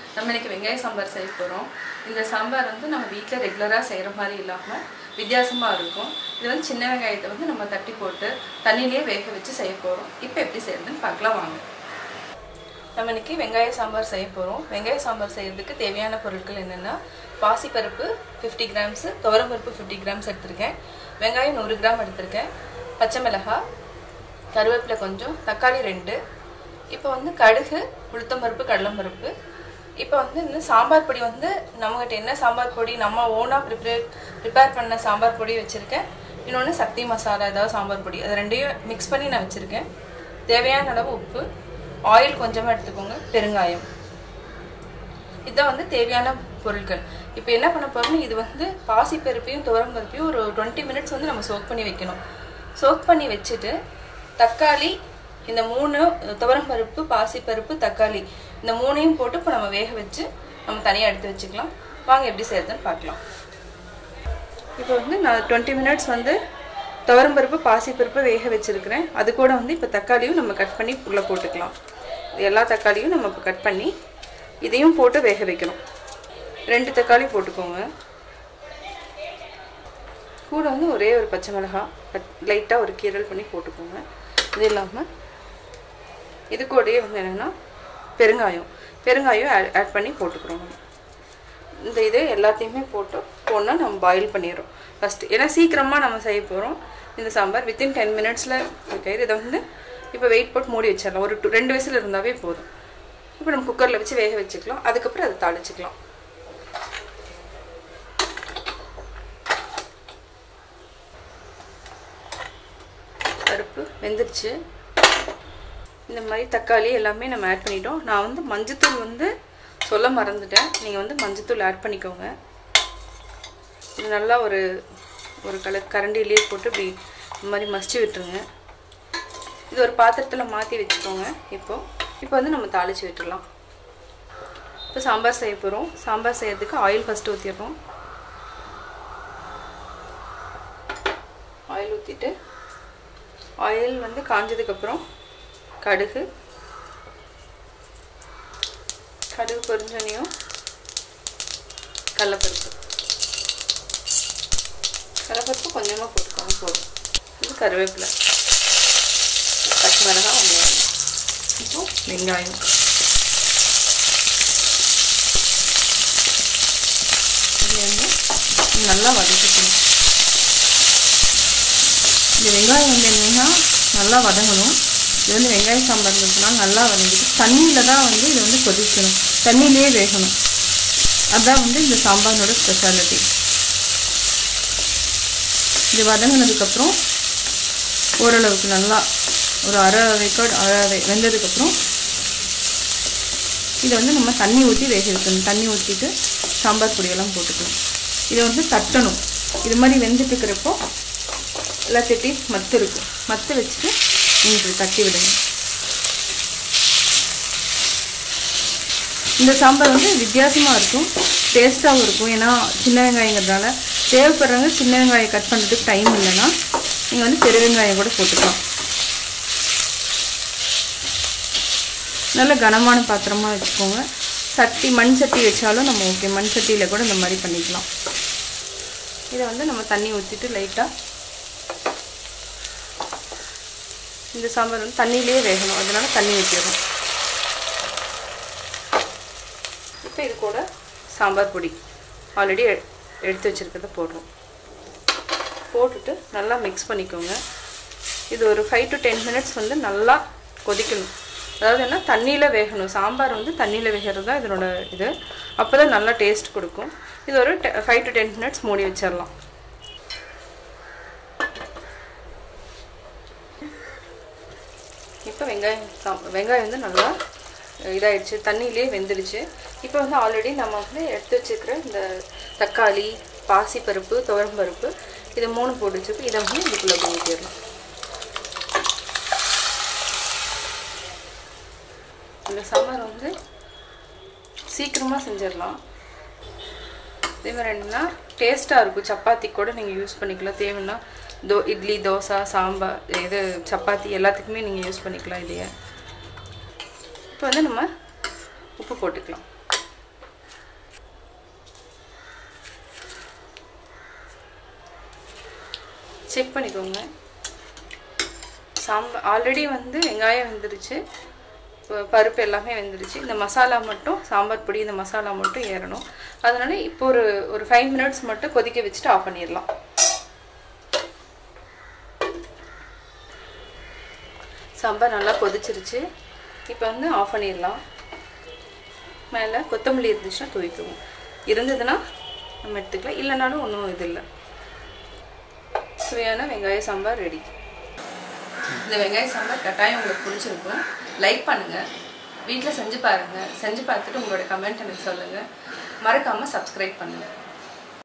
நம்ம இன்னைக்கு வெங்காய சாம்பார் செய்ய போகிறோம் இந்த சாம்பார் வந்து நம்ம வீட்டில் ரெகுலராக செய்கிற மாதிரி இல்லாமல் வித்தியாசமாக இருக்கும் இது வந்து சின்ன வெங்காயத்தை வந்து நம்ம தட்டி போட்டு தண்ணியிலே வேக வச்சு செய்ய போகிறோம் இப்போ எப்படி செய்யறதுன்னு பார்க்கலாம் வாங்க நம்ம இன்னைக்கு வெங்காய சாம்பார் செய்ய போகிறோம் வெங்காய சாம்பார் செய்யறதுக்கு தேவையான பொருட்கள் என்னென்னா பாசிப்பருப்பு ஃபிஃப்டி கிராம்ஸு துவரம்பருப்பு ஃபிஃப்டி கிராம்ஸ் எடுத்திருக்கேன் வெங்காயம் நூறு கிராம் எடுத்திருக்கேன் பச்சை மிளகாய் கருவேப்பிலை கொஞ்சம் தக்காளி ரெண்டு இப்போ வந்து கடுகு உளுத்தம்பருப்பு கடலம்பருப்பு இப்போ வந்து இந்த சாம்பார் பொடி வந்து நம்மகிட்ட என்ன சாம்பார் பொடி நம்ம ஓனாக ப்ரிப்பேர் ப்ரிப்பேர் பண்ண சாம்பார் பொடி வச்சுருக்கேன் இன்னொன்று சக்தி மசாலா ஏதாவது சாம்பார் பொடி அது ரெண்டையும் மிக்ஸ் பண்ணி நான் வச்சுருக்கேன் தேவையான அளவு உப்பு ஆயில் கொஞ்சமாக எடுத்துக்கோங்க பெருங்காயம் இதுதான் வந்து தேவையான பொருட்கள் இப்போ என்ன பண்ண போறோம்னா இது வந்து பாசி பருப்பையும் துவரம் பருப்பையும் ஒரு டுவெண்ட்டி மினிட்ஸ் வந்து நம்ம சோக் பண்ணி வைக்கணும் சோக் பண்ணி வச்சுட்டு தக்காளி இந்த மூணு துவரம் பருப்பு பாசி பருப்பு தக்காளி இந்த மூணையும் போட்டு இப்போ நம்ம வேக வச்சு நம்ம தனியாக எடுத்து வச்சுக்கலாம் வாங்க எப்படி செய்யறதுன்னு பார்க்கலாம் இப்போ வந்து நான் டுவெண்ட்டி மினிட்ஸ் வந்து துவரம் பருப்பு பாசி பருப்பு வேக வச்சுருக்கிறேன் அது கூட வந்து இப்போ தக்காளியும் நம்ம கட் பண்ணி உள்ளே போட்டுக்கலாம் எல்லா தக்காளியும் நம்ம இப்போ கட் பண்ணி இதையும் போட்டு வேக வைக்கணும் ரெண்டு தக்காளி போட்டுக்கோங்க கூட வந்து ஒரே ஒரு பச்சை மிளகாய் கட் லைட்டாக ஒரு கீரல் பண்ணி போட்டுக்கோங்க இது இல்லாமல் இது கூடயே வந்து என்னென்னா பெருங்காயம் பெருங்காயம் ஆட் ஆட் பண்ணி போட்டுக்கிறோம் நம்ம இந்த இது எல்லாத்தையுமே போட்டு போனால் நம்ம பாயில் பண்ணிடுறோம் ஃபஸ்ட்டு ஏன்னா சீக்கிரமாக நம்ம செய்ய போகிறோம் இந்த சாம்பார் வித்தின் டென் மினிட்ஸில் இருக்கு இதை வந்து இப்போ வெயிட் போட்டு மூடி வச்சிடலாம் ஒரு டூ ரெண்டு விசில் இருந்தாவே போதும் இப்போ நம்ம குக்கரில் வச்சு வேக வச்சுக்கலாம் அதுக்கப்புறம் அதை தாளிச்சுக்கலாம் பருப்பு வெந்துருச்சு இந்த மாதிரி தக்காளி எல்லாமே நம்ம ஆட் பண்ணிட்டோம் நான் வந்து மஞ்சத்தூள் வந்து சொல்ல மறந்துட்டேன் நீங்கள் வந்து மஞ்சத்தூள் ஆட் பண்ணிக்கோங்க இது நல்லா ஒரு ஒரு கலர் கரண்டிலேயே போட்டு இப்படி இந்த மாதிரி மசிச்சு விட்டுருங்க இது ஒரு பாத்திரத்தில் மாற்றி வச்சுக்கோங்க இப்போது இப்போ வந்து நம்ம தாளித்து விட்டுடலாம் இப்போ சாம்பார் செய்ய போகிறோம் சாம்பார் செய்யறதுக்கு ஆயில் ஃபஸ்ட்டு ஊற்றிடுறோம் ஆயில் ஊற்றிட்டு ஆயில் வந்து காஞ்சதுக்கப்புறம் கடுகு கடுகு பொரிஞ்சோனையும் கடலப்பருப்பு கடலப்பருப்பு கொஞ்சமாக போட்டுக்கோங்க போதும் இது கருவேப்பிலை பச்சை மிளகாய் வெங்காயம் இப்போ வெங்காயம் இது வந்து நல்லா வதக்கிக்கணும் இந்த வெங்காயம் வந்து என்னென்னா நல்லா வதங்கணும் இது வந்து வெங்காய சாம்பார்ன்றதுனால நல்லா வதங்கிட்டு தண்ணியில் தான் வந்து இது வந்து கொதிக்கணும் தண்ணியிலே வேகணும் அதுதான் வந்து இந்த சாம்பாரோட ஸ்பெஷாலிட்டி இது வதங்கினதுக்கப்புறம் ஓரளவுக்கு நல்லா ஒரு அரை வேக்காடு அரை வெந்ததுக்கப்புறம் இதை வந்து நம்ம தண்ணி ஊற்றி வேக வைக்கணும் தண்ணி ஊற்றிட்டு சாம்பார் பொடியெல்லாம் போட்டுக்கணும் இதை வந்து தட்டணும் இது மாதிரி வெந்துட்டு இருக்கிறப்போ எல்லாத்திட்டையும் மத்து இருக்கும் மத்து வச்சுட்டு நீங்கள் தட்டி விடுங்க இந்த சாம்பார் வந்து வித்தியாசமாக இருக்கும் டேஸ்ட்டாகவும் இருக்கும் ஏன்னா சின்ன வெங்காயங்கிறதுனால தேவைப்படுறவங்க சின்ன வெங்காயம் கட் பண்ணுறதுக்கு டைம் இல்லைன்னா நீங்கள் வந்து பெரு வெங்காயம் கூட போட்டுக்கலாம் நல்ல கனமான பாத்திரமாக வச்சுக்கோங்க சட்டி மண் சட்டி வச்சாலும் நம்ம ஓகே மண் சட்டியில் கூட இந்த மாதிரி பண்ணிக்கலாம் இதை வந்து நம்ம தண்ணி ஊற்றிட்டு லைட்டாக இந்த சாம்பார் வந்து தண்ணியிலே வேகணும் அதனால தண்ணி ஊற்றிடுறோம் இப்போ இது கூட சாம்பார் பொடி ஆல்ரெடி எடுத்து வச்சுருக்கிறத போடுறோம் போட்டுட்டு நல்லா மிக்ஸ் பண்ணிக்கோங்க இது ஒரு ஃபைவ் டு டென் மினிட்ஸ் வந்து நல்லா கொதிக்கணும் அதாவது என்ன தண்ணியில் வேகணும் சாம்பார் வந்து தண்ணியில் வேகிறது தான் இதனோட இது அப்போ தான் நல்லா டேஸ்ட் கொடுக்கும் இது ஒரு ஃபைவ் டு டென் மினிட்ஸ் மூடி வச்சிடலாம் இப்போ வெங்காயம் சாம் வெங்காயம் வந்து நல்லா இதாகிடுச்சு தண்ணியிலே வெந்துடுச்சு இப்போ வந்து ஆல்ரெடி நம்ம வந்து எடுத்து வச்சுருக்கிற இந்த தக்காளி பாசிப்பருப்பு துவரம்பருப்பு இது மூணு போட்டு வச்சுருக்கு இதை வந்து இதுக்குள்ளே ஊற்றிடலாம் இந்த சாம்பார் வந்து சீக்கிரமாக செஞ்சிடலாம் இதே மாதிரி என்னன்னா டேஸ்ட்டாக இருக்கும் சப்பாத்தி கூட நீங்கள் யூஸ் பண்ணிக்கலாம் தேவைன்னா தோ இட்லி தோசை சாம்பார் இது சப்பாத்தி எல்லாத்துக்குமே நீங்கள் யூஸ் பண்ணிக்கலாம் இதையே இப்போ வந்து நம்ம உப்பு போட்டுக்கலாம் செக் பண்ணிக்கோங்க சாம்பார் ஆல்ரெடி வந்து வெங்காயம் வெந்துருச்சு ப- பருப்பு எல்லாமே வெந்துருச்சு இந்த மசாலா மட்டும் சாம்பார் பொடி இந்த மசாலா மட்டும் ஏறணும் அதனால இப்போ ஒரு ஒரு ஃபைவ் மினிட்ஸ் மட்டும் கொதிக்க வச்சுட்டு ஆஃப் பண்ணிடலாம் சாம்பார் நல்லா கொதிச்சிருச்சு இப்போ வந்து ஆஃப் பண்ணிடலாம் மேலே கொத்தமல்லி இருந்துச்சுன்னா தூவிக்குவோம் இருந்ததுன்னா நம்ம எடுத்துக்கலாம் இல்லைனாலும் ஒன்றும் இது இல்லை சுவையான வெங்காய சாம்பார் ரெடி இந்த வெங்காய சாம்பார் கட்டாயம் உங்களுக்கு பிடிச்சிருக்கும் லைக் பண்ணுங்கள் வீட்டில் செஞ்சு பாருங்கள் செஞ்சு பார்த்துட்டு உங்களோட கமெண்ட் எனக்கு சொல்லுங்கள் மறக்காமல் சப்ஸ்கிரைப் பண்ணுங்கள்